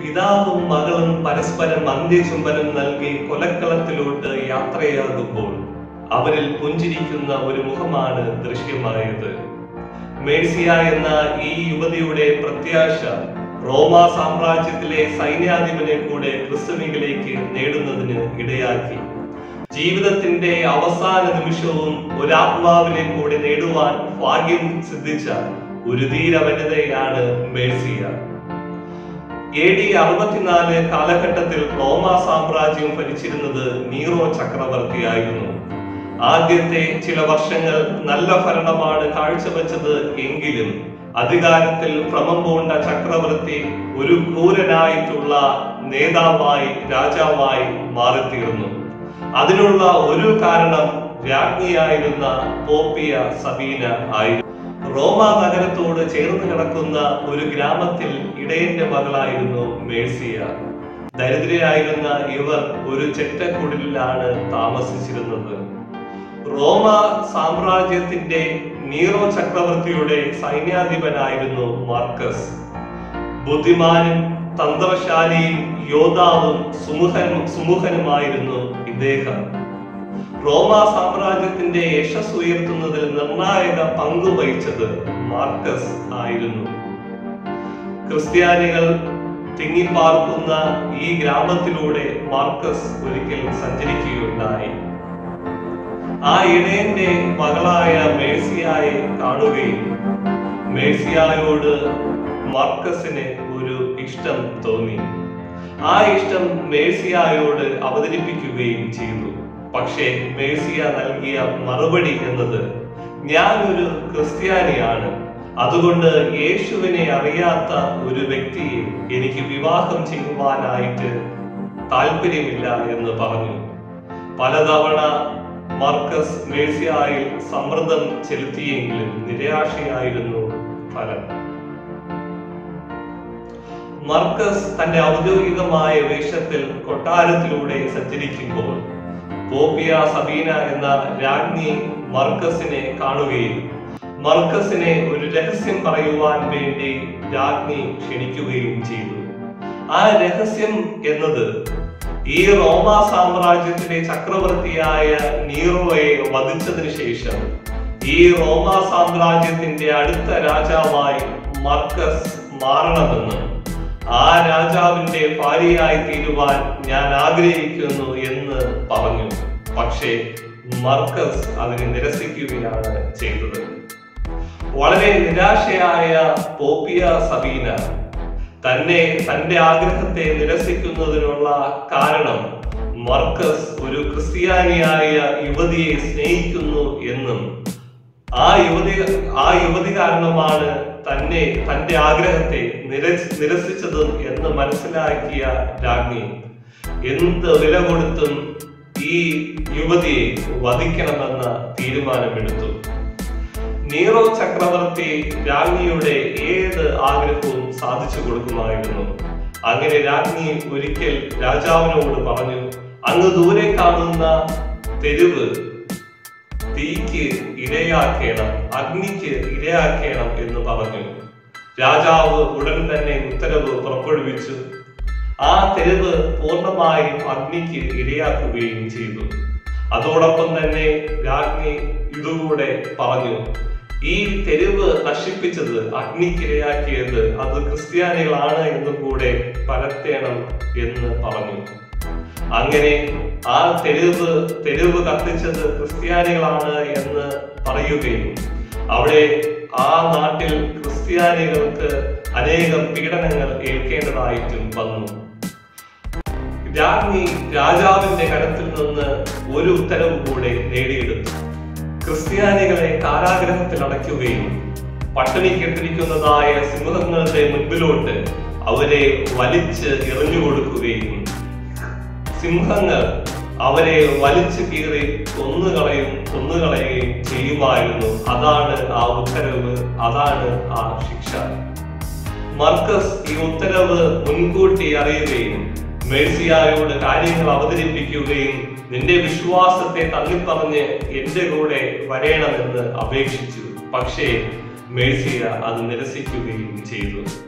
പിതാവും മകളും പരസ്പരം അന്ത്യചുംബനം നൽകി കൊലക്കളത്തിലോട്ട് യാത്രയാകുമ്പോൾ അവരിൽ പുഞ്ചിരിക്കുന്ന ഒരു മുഖമാണ് ദൃശ്യമായത് മേഴ്സിയ എന്ന ഈ യുവതിയുടെ പ്രത്യാശ റോമ സാമ്രാജ്യത്തിലെ സൈന്യാധിപനെ കൂടെ ക്രിസ്തുവിലേക്ക് നേടുന്നതിന് ഇടയാക്കി ജീവിതത്തിന്റെ അവസാന നിമിഷവും ഒരാത്മാവിനെ കൂടെ നേടുവാൻ ഭാഗ്യം സിദ്ധിച്ച ഒരു ധീര വനിതയാണ് മേഴ്സിയ എ ഡി അറുപത്തിനാല് കാലഘട്ടത്തിൽ റോമ സാമ്രാജ്യം ഭരിച്ചിരുന്നത് നീറോ ചക്രവർത്തിയായിരുന്നു ആദ്യത്തെ ചില വർഷങ്ങൾ നല്ല ഭരണമാണ് കാഴ്ചവെച്ചത് എങ്കിലും അധികാരത്തിൽ ഭ്രമം പൂണ്ട ചക്രവർത്തി ഒരു ക്രൂരനായിട്ടുള്ള നേതാവായി രാജാവായി മാറിത്തീർന്നു അതിനുള്ള ഒരു കാരണം രാജ്ഞിയായിരുന്ന പോപ്പിയ സബീന ആയിരുന്നു റോമ നഗരത്തോട് ചേർന്ന് കിടക്കുന്ന ഒരു ഗ്രാമത്തിൽ ഇടയന്റെ മകളായിരുന്നു മേഴ്സിയ ദരിദ്രരായിരുന്ന ഇവർ ഒരു ചെറ്റക്കുടിലാണ് താമസിച്ചിരുന്നത് റോമ സാമ്രാജ്യത്തിന്റെ നീറോ ചക്രവർത്തിയുടെ സൈന്യാധിപനായിരുന്നു മാർക്കസ് ബുദ്ധിമാനും തന്ത്രശാലിയും യോദ്ധാവും സുമുഖനും സുമുഖനുമായിരുന്നു ഇദ്ദേഹം റോമ സാമ്രാജ്യത്തിന്റെ യശസ് ഉയർത്തുന്നതിൽ നിർണായക പങ്ക് വഹിച്ചത് മാർക്കസ് ആയിരുന്നു ക്രിസ്ത്യാനികൾ തിങ്ങിപ്പാർക്കുന്ന ഈ ഗ്രാമത്തിലൂടെ മാർക്കസ് ഒരിക്കൽ സഞ്ചരിക്കുകയുണ്ടായി ആ ഇടയന്റെ മകളായ മേഴ്സിയായെ കാണുകയും മേഴ്സിയായോട് മാർക്കസിന് ഒരു ഇഷ്ടം തോന്നി ആ ഇഷ്ടം മേഴ്സിയായോട് അവതരിപ്പിക്കുകയും ചെയ്തു പക്ഷേ മേഴ്സിയ നൽകിയ മറുപടി എന്നത് ഞാനൊരു ക്രിസ്ത്യാനിയാണ് അതുകൊണ്ട് യേശുവിനെ അറിയാത്ത ഒരു വ്യക്തിയെ എനിക്ക് വിവാഹം ചെയ്യുവാനായിട്ട് താല്പര്യമില്ല എന്ന് പറഞ്ഞു പലതവണ മാർക്കസ് മേഴ്സിയായിൽ സമ്മർദ്ദം ചെലുത്തിയെങ്കിലും നിരാശയായിരുന്നു ഫലം മർക്കസ് തന്റെ ഔദ്യോഗികമായ വേഷത്തിൽ കൊട്ടാരത്തിലൂടെ സഞ്ചരിക്കുമ്പോൾ പോപ്പിയ സബീന എന്ന രാജ്ഞി മർക്കസിനെ കാണുകയും മർക്കസിനെ ഒരു രഹസ്യം പറയുവാൻ വേണ്ടി രാജ്ഞി ക്ഷണിക്കുകയും ചെയ്തു ആ രഹസ്യം എന്നത് ഈ റോമ സാമ്രാജ്യത്തിലെ ചക്രവർത്തിയായ നീറോയെ വധിച്ചതിന് ശേഷം ഈ റോമ സാമ്രാജ്യത്തിന്റെ അടുത്ത രാജാവായി മർക്കസ് മാറണമെന്ന് ആ രാജാവിന്റെ ഭാര്യയായി തീരുവാൻ ഞാൻ ആഗ്രഹിക്കുന്നു എന്ന് പറഞ്ഞു പക്ഷേ മർക്കസ് അതിനെ നിരസിക്കുകയാണ് ചെയ്തത് വളരെ നിരാശയായ പോപ്പിയ സബീന തന്നെ തന്റെ ആഗ്രഹത്തെ നിരസിക്കുന്നതിനുള്ള കാരണം മർക്കസ് ഒരു ക്രിസ്ത്യാനിയായ യുവതിയെ സ്നേഹിക്കുന്നു എന്നും ആ യുവതി ആ യുവതി കാരണമാണ് തന്നെ തന്റെ ആഗ്രഹത്തെ നിരസ് നിരസിച്ചത് എന്ന് മനസ്സിലാക്കിയ രാജ്ഞി എന്ത് വില കൊടുത്തും ഈ യുവതിയെ വധിക്കണമെന്ന തീരുമാനമെടുത്തു നീറോ ചക്രവർത്തി രാജ്ഞിയുടെ ഏത് ആഗ്രഹവും സാധിച്ചു കൊടുക്കുമായിരുന്നു അങ്ങനെ രാജ്ഞി ഒരിക്കൽ രാജാവിനോട് പറഞ്ഞു അങ്ങ് ദൂരെ കാണുന്ന തെരുവ് തീക്ക് ഇരയാക്കണം അഗ്നിക്ക് ഇരയാക്കണം എന്ന് പറഞ്ഞു രാജാവ് ഉടൻ തന്നെ ഉത്തരവ് പുറപ്പെടുവിച്ചു ആ തെരുവ് പൂർണ്ണമായും അഗ്നിക്ക് ഇരയാക്കുകയും ചെയ്തു അതോടൊപ്പം തന്നെ രാജ്ഞി ഇതുകൂടെ പറഞ്ഞു ഈ തെരുവ് നശിപ്പിച്ചത് അഗ്നിക്കിരയാക്കിയത് അത് ക്രിസ്ത്യാനികളാണ് എന്ന് കൂടെ പരത്തേണം എന്ന് പറഞ്ഞു അങ്ങനെ ആ തെരുവ് തെരുവ് കത്തിച്ചത് ക്രിസ്ത്യാനികളാണ് എന്ന് പറയുകയും അവിടെ ആ നാട്ടിൽ ക്രിസ്ത്യാനികൾക്ക് അനേകം പീഡനങ്ങൾ ഏൽക്കേണ്ടതായിട്ടും വന്നു രാജ്ഞി രാജാവിന്റെ കരത്തിൽ നിന്ന് ഒരു ഉത്തരവ് കൂടെ നേടിയെടുത്തു ക്രിസ്ത്യാനികളെ കാരാഗ്രഹത്തിൽ അടയ്ക്കുകയും പട്ടിണി കെട്ടിരിക്കുന്നതായ സിംഹങ്ങളുടെ മുൻപിലോട്ട് അവരെ വലിച്ച് എറിഞ്ഞു കൊടുക്കുകയും സിംഹങ്ങൾ അവരെ വലിച്ചു കീറി കൊന്നുകളയും കൊന്നുകളയുകയും ചെയ്യുമായിരുന്നു അതാണ് ആ ഉത്തരവ് അതാണ് ആ ശിക്ഷ മർക്കസ് ഈ ഉത്തരവ് മുൻകൂട്ടി അറിയുകയും മേഴ്സിയായോട് കാര്യങ്ങൾ അവതരിപ്പിക്കുകയും നിന്റെ വിശ്വാസത്തെ തള്ളിപ്പറഞ്ഞ് എന്റെ കൂടെ വരേണമെന്ന് അപേക്ഷിച്ചു പക്ഷേ മേഴ്സിയ അത് നിരസിക്കുകയും ചെയ്തു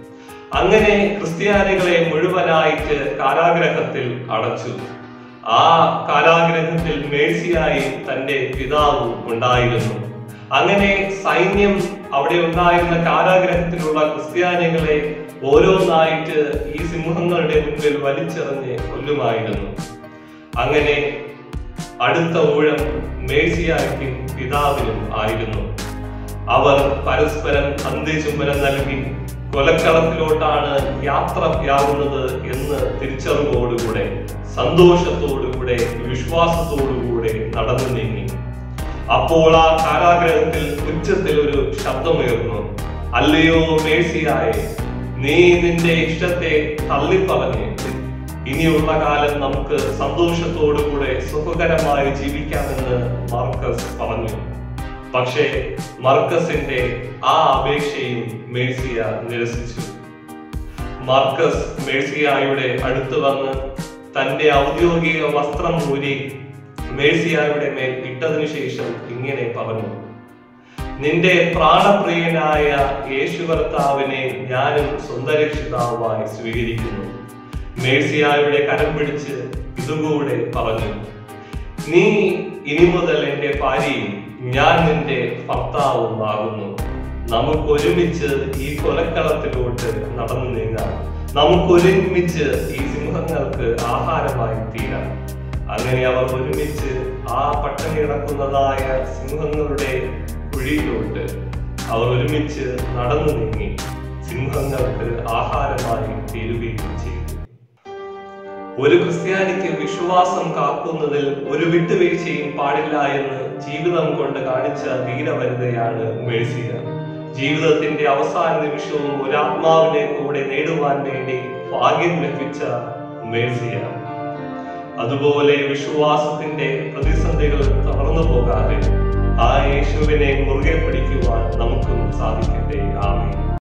അങ്ങനെ ക്രിസ്ത്യാനികളെ മുഴുവനായിട്ട് കാരാഗ്രഹത്തിൽ അടച്ചു ആ കാരാഗ്രഹത്തിൽ മേഴ്സിയായി തന്റെ പിതാവും ഉണ്ടായിരുന്നു അങ്ങനെ സൈന്യം അവിടെ ഉണ്ടായിരുന്ന കാരാഗ്രഹത്തിലുള്ള ക്രിസ്ത്യാനികളെ ഓരോന്നായിട്ട് ഈ സിംഹങ്ങളുടെ മുമ്പിൽ വലിച്ചെറിഞ്ഞ് കൊല്ലുമായിരുന്നു അങ്ങനെ അടുത്ത ഊഴം മേഴ്സിയായ്ക്കും പിതാവിനും ആയിരുന്നു അവർ പരസ്പരം അന്ത്യചുംബനം നൽകി കൊലക്കളത്തിലോട്ടാണ് യാത്രയാകുന്നത് എന്ന് തിരിച്ചറിവോടുകൂടെ സന്തോഷത്തോടുകൂടെ വിശ്വാസത്തോടുകൂടെ നടന്നു നീങ്ങി അപ്പോൾ ആ കാരാഗ്രഹത്തിൽ ഉച്ചത്തിൽ ഒരു ശബ്ദമുയർന്നു അല്ലയോ മേഴ്സിയായെ നീ നിന്റെ ഇഷ്ടത്തെ തള്ളിപ്പറഞ്ഞ് ഇനിയുള്ള കാലം നമുക്ക് സന്തോഷത്തോടുകൂടെ സുഖകരമായി ജീവിക്കാമെന്ന് മാർക്കസ് പറഞ്ഞു പക്ഷേ മർക്കസിന്റെ ആ അപേക്ഷയും മേഴ്സിയ നിരസിച്ചു മാർക്കസ് മേഴ്സിയായുടെ അടുത്ത് വന്ന് തന്റെ ഔദ്യോഗിക വസ്ത്രം ഊരി മേഴ്സിയായുടെ മേൽ ഇട്ടതിനു ശേഷം ഇങ്ങനെ പറഞ്ഞു നിന്റെ പ്രാണപ്രിയനായ യേശു കർത്താവിനെ ഞാനും സ്വന്തം രക്ഷിതാവായി സ്വീകരിക്കുന്നു മേഴ്സിയായുടെ കരം പിടിച്ച് ഇതുകൂടെ പറഞ്ഞു നീ ഇനി മുതൽ എന്റെ ഭാര്യയും ഞാൻ നിന്റെ ഭർത്താവും ആകുന്നു നമുക്ക് ഒരുമിച്ച് ഈ കൊലക്കളത്തിലോട്ട് നടന്നു നീങ്ങാം നമുക്ക് ഒരുമിച്ച് ഈ സിംഹങ്ങൾക്ക് ആഹാരമായി തീരാം അങ്ങനെ അവർ ഒരുമിച്ച് ആ പട്ടണി കിടക്കുന്നതായ സിംഹങ്ങളുടെ കുഴിയിലോട്ട് അവർ ഒരുമിച്ച് നടന്നു നീങ്ങി സിംഹങ്ങൾക്ക് ആഹാരമായി തീരുകയും ചെയ്തു ഒരു ക്രിസ്ത്യാനിക്ക് വിശ്വാസം കാക്കുന്നതിൽ ഒരു വിട്ടുവീഴ്ചയും പാടില്ല എന്ന് ജീവിതം കൊണ്ട് കാണിച്ച ധീരവനിതയാണ് മേഴ്സിയ ജീവിതത്തിന്റെ അവസാന നിമിഷവും ഒരു ആത്മാവിനെ കൂടെ നേടുവാൻ വേണ്ടി ഭാഗ്യം ലഭിച്ച മേഴ്സിയ അതുപോലെ വിശ്വാസത്തിന്റെ പ്രതിസന്ധികൾ തളർന്നു പോകാതെ ആ യേശുവിനെ മുറുകെ പിടിക്കുവാൻ നമുക്കും സാധിക്കട്ടെ ആമേ